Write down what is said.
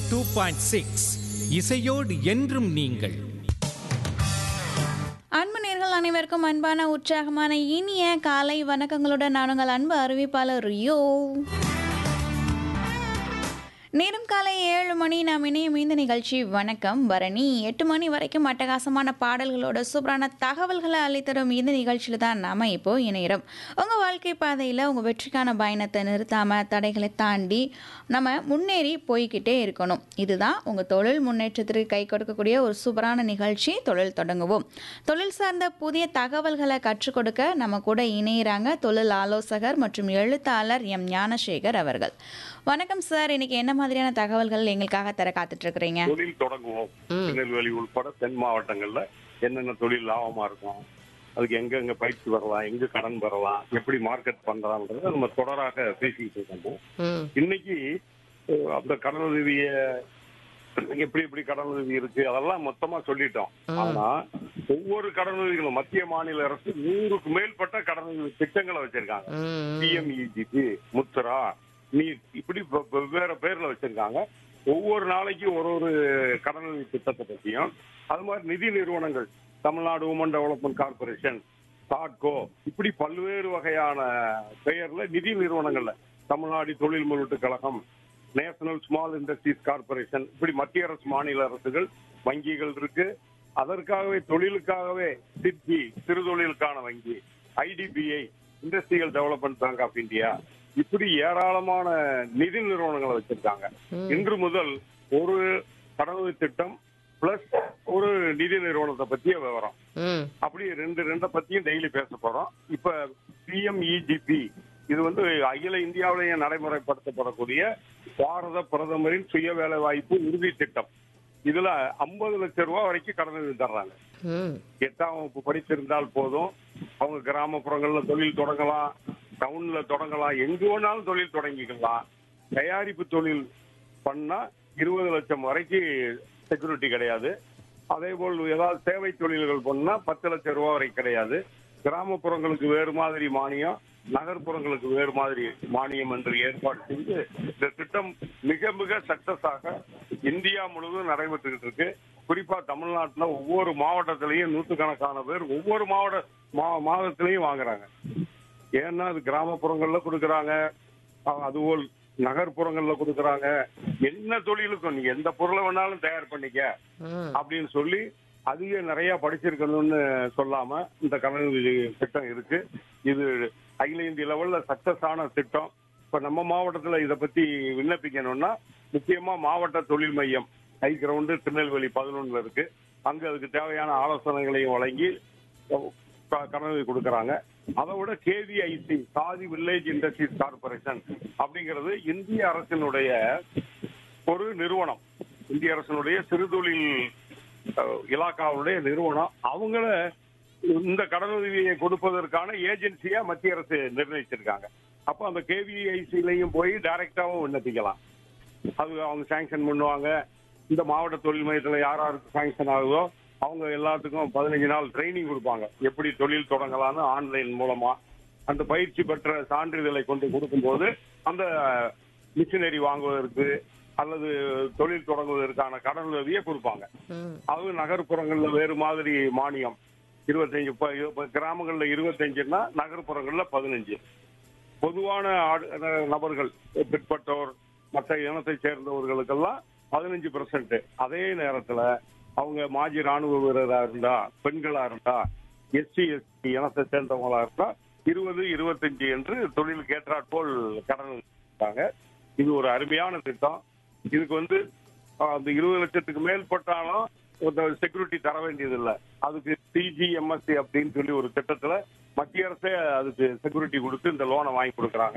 two point six இசையோடு என்றும் நீங்கள் அன்பு நேர்கள் அனைவருக்கும் அன்பான உற்சாகமான இனிய காலை வணக்கங்களுடன் நான் உங்கள் அன்பு அறிவிப்பாளர் ரியோ நேரம் காலை ஏழு மணி நாம் இணையும் இந்த நிகழ்ச்சி வணக்கம் பரணி எட்டு மணி வரைக்கும் அட்டகாசமான பாடல்களோட சூப்பரான தகவல்களை அளித்தரும் இந்த நிகழ்ச்சியில் தான் நாம் இப்போ இணைகிறோம் உங்கள் வாழ்க்கை பாதையில் உங்கள் வெற்றிக்கான பயணத்தை நிறுத்தாமல் தடைகளை தாண்டி நம்ம முன்னேறி போய்கிட்டே இருக்கணும் இதுதான் உங்கள் தொழில் முன்னேற்றத்திற்கு கை கொடுக்கக்கூடிய ஒரு சூப்பரான நிகழ்ச்சி தொழில் தொடங்குவோம் தொழில் சார்ந்த புதிய தகவல்களை கற்றுக் கொடுக்க நம்ம கூட இணையிறாங்க தொழில் ஆலோசகர் மற்றும் எழுத்தாளர் எம் ஞானசேகர் அவர்கள் வணக்கம் சார் இன்னைக்கு என்ன மாதிரியான தகவல்கள் எங்களுக்காக தர காத்துட்டு இருக்கிறீங்க தொழில் தொடங்குவோம் திருநெல்வேலி உள்பட தென் மாவட்டங்கள்ல என்னென்ன தொழில் லாபமா இருக்கும் அதுக்கு எங்க எங்க பயிற்சி வரலாம் எங்க கடன் பெறலாம் எப்படி மார்க்கெட் பண்றான்றத நம்ம தொடராக பேசிக்கிட்டு இருக்கோம் ம் இன்னைக்கு அஹ், அந்த கடன் உதவிய எப்படி எப்படி கடன் உதவி இருக்கு அதெல்லாம் மொத்தமா சொல்லிட்டோம் ஆனா ஒவ்வொரு கடன் உதவிகளும் மத்திய மாநில அரசு நூறுக்கு மேற்பட்ட கடன் உதவி திட்டங்களை வச்சிருக்காங்க ம் பிஎம்இஜிபி முத்ரா நீட் இப்படி வெ- வெவ்வேறு பேர்ல வச்சிருக்காங்க ஒவ்வொரு நாளைக்கும் ஒரு ஒரு கடனுதவி திட்டத்தை பத்தியும் அது மாதிரி நிதி நிறுவனங்கள் தமிழ்நாடு உமன் டெவலப்மெண்ட் கார்பரேஷன் தாட்கோ இப்படி பல்வேறு வகையான பெயர்ல நிதி நிறுவனங்கள்ல தமிழ்நாடு தொழில் முதலீட்டு கழகம் நேஷனல் ஸ்மால் இண்டஸ்ட்ரீஸ் கார்பரேஷன் இப்படி மத்திய அரசு மாநில அரசுகள் வங்கிகள் இருக்கு அதற்காகவே தொழிலுக்காகவே சிட்பி சிறு தொழிலுக்கான வங்கி IDBI industrial development bank of India இப்படி ஏராளமான நிதி நிறுவனங்களை வச்சிருக்காங்க இன்று முதல் ஒரு கடனுதவி திட்டம் பிளஸ் ஒரு நிதி நிறுவனத்தை பத்திய விவரம் ம் அப்படி ரெண்டு ரெண்டை பத்தியும் டெய்லி பேச போறோம் இப்ப பிஎம்இஜிபி இது வந்து அகில இந்தியாவிலேயே நடைமுறைப்படுத்தப்படக்கூடிய பாரத பிரதமரின் சுய வேலை வாய்ப்பு உறுதி திட்டம் இதுல ஐம்பது லட்சம் ரூபாய் வரைக்கும் கடனுதவி தர்றாங்க ம் எட்டாம் வகுப்பு படித்திருந்தால் போதும் அவங்க கிராமப்புறங்கள்ல தொழில் தொடங்கலாம் டவுன்ல தொடங்கலாம் எங்க வேணாலும் தொழில் தொடங்கிக்கலாம் தயாரிப்பு தொழில் பண்ணா இருபது லட்சம் வரைக்கும் செக்யூரிட்டி கிடையாது அதே போல் ஏதாவது சேவை தொழில்கள் பண்ணா பத்து லட்சம் ரூபாய் வரை கிடையாது கிராமப்புறங்களுக்கு வேறு மாதிரி மானியம் நகர்ப்புறங்களுக்கு வேறு மாதிரி மானியம் என்று ஏற்பாடு செய்து இந்த திட்டம் மிக மிக சக்சஸ் ஆக இந்தியா முழுவதும் நடைபெற்றுக்கிட்டு இருக்கு குறிப்பா தமிழ்நாட்டுல ஒவ்வொரு மாவட்டத்திலையும் நூற்றுக்கணக்கான பேர் ஒவ்வொரு மாவட்ட மா- மாதத்திலையும் வாங்குறாங்க ஏன்னா அது கிராமப்புறங்கள்ல கொடுக்கறாங்க அ- அதுபோல் நகர்ப்புறங்கள்ல கொடுக்கறாங்க என்ன தொழிலுக்கும் நீ எந்த பொருளை வேணாலும் தயார் பண்ணிக்க ம் அப்படின்னு சொல்லி அதிக நிறைய படிச்சிருக்கணும்னு சொல்லாம இந்த கடனுதவி திட்டம் இருக்கு இது அகில இந்திய லெவல்ல சக்சஸ் ஆன திட்டம் இப்ப நம்ம மாவட்டத்துல இத பத்தி விண்ணப்பிக்கணும்னா முக்கியமா மாவட்ட தொழில் மையம் ஹை கிரவுண்டு திருநெல்வேலி பதினொன்னுல இருக்கு அங்க அதுக்கு தேவையான ஆலோசனைகளையும் வழங்கி க- கடனுதவி கொடுக்கறாங்க அதை விட கேவிஐசி சாதி வில்லேஜ் இண்டஸ்ட்ரீஸ் கார்பரேஷன் அப்படிங்கிறது இந்திய அரசினுடைய ஒரு நிறுவனம் இந்திய அரசினுடைய சிறுதொழில் அஹ், இலாக்காவுடைய நிறுவனம் அவங்கள இந்த கடனுதவியை கொடுப்பதற்கான ஏஜென்சியா மத்திய அரசு நிர்ணயிச்சிருக்காங்க அப்ப அந்த கேவிஐசிலையும் போய் டைரக்டாவும் விண்ணப்பிக்கலாம் அது அவங்க சாங்ஷன் பண்ணுவாங்க இந்த மாவட்ட தொழில் மையத்துல யார் யாருக்கு சாங்ஷன் ஆகுதோ அவங்க எல்லாத்துக்கும் பதினஞ்சு நாள் ட்ரைனிங் கொடுப்பாங்க எப்படி தொழில் தொடங்கலாம்னு ஆன்லைன் மூலமா அந்த பயிற்சி பெற்ற சான்றிதழை கொண்டு கொடுக்கும்போது அந்த மிஷினரி வாங்குவதற்கு அல்லது தொழில் தொடங்குவதற்கான கடன் உதவியை கொடுப்பாங்க ம் அது நகர்ப்புறங்கள்ல வேறு மாதிரி மானியம் இருபத்தஞ்சு இப்ப இப்ப கிராமங்கள்ல இருபத்தஞ்சுன்னா நகர்ப்புறங்கள்ல பதினஞ்சு பொதுவான ஆடு- அஹ் நபர்கள் பிற்பட்டோர் மற்ற இனத்தை சேர்ந்தவர்களுக்கெல்லாம் பதினஞ்சு பெர்சன்ட் அதே நேரத்துல அவங்க மாஜி ராணுவ வீரரா இருந்தா பெண்களா இருந்தா எஸ்சி எஸ்டி இனத்தை சேர்ந்தவங்களா இருந்தா இருபது இருபத்தஞ்சு என்று தொழிலுக்கு ஏற்றாற்போல் கடன் கொடுத்தாங்க இது ஒரு அருமையான திட்டம் இதுக்கு வந்து ஆஹ், அந்த இருபது லட்சத்துக்கு மேற்பட்டாலும் செக்யூரிட்டி தர வேண்டியது இல்ல அதுக்கு சிஜிஎம்எஸ்சி அப்படின்னு சொல்லி ஒரு திட்டத்துல மத்திய அரசே அதுக்கு செக்யூரிட்டி கொடுத்து இந்த லோனை வாங்கி கொடுக்குறாங்க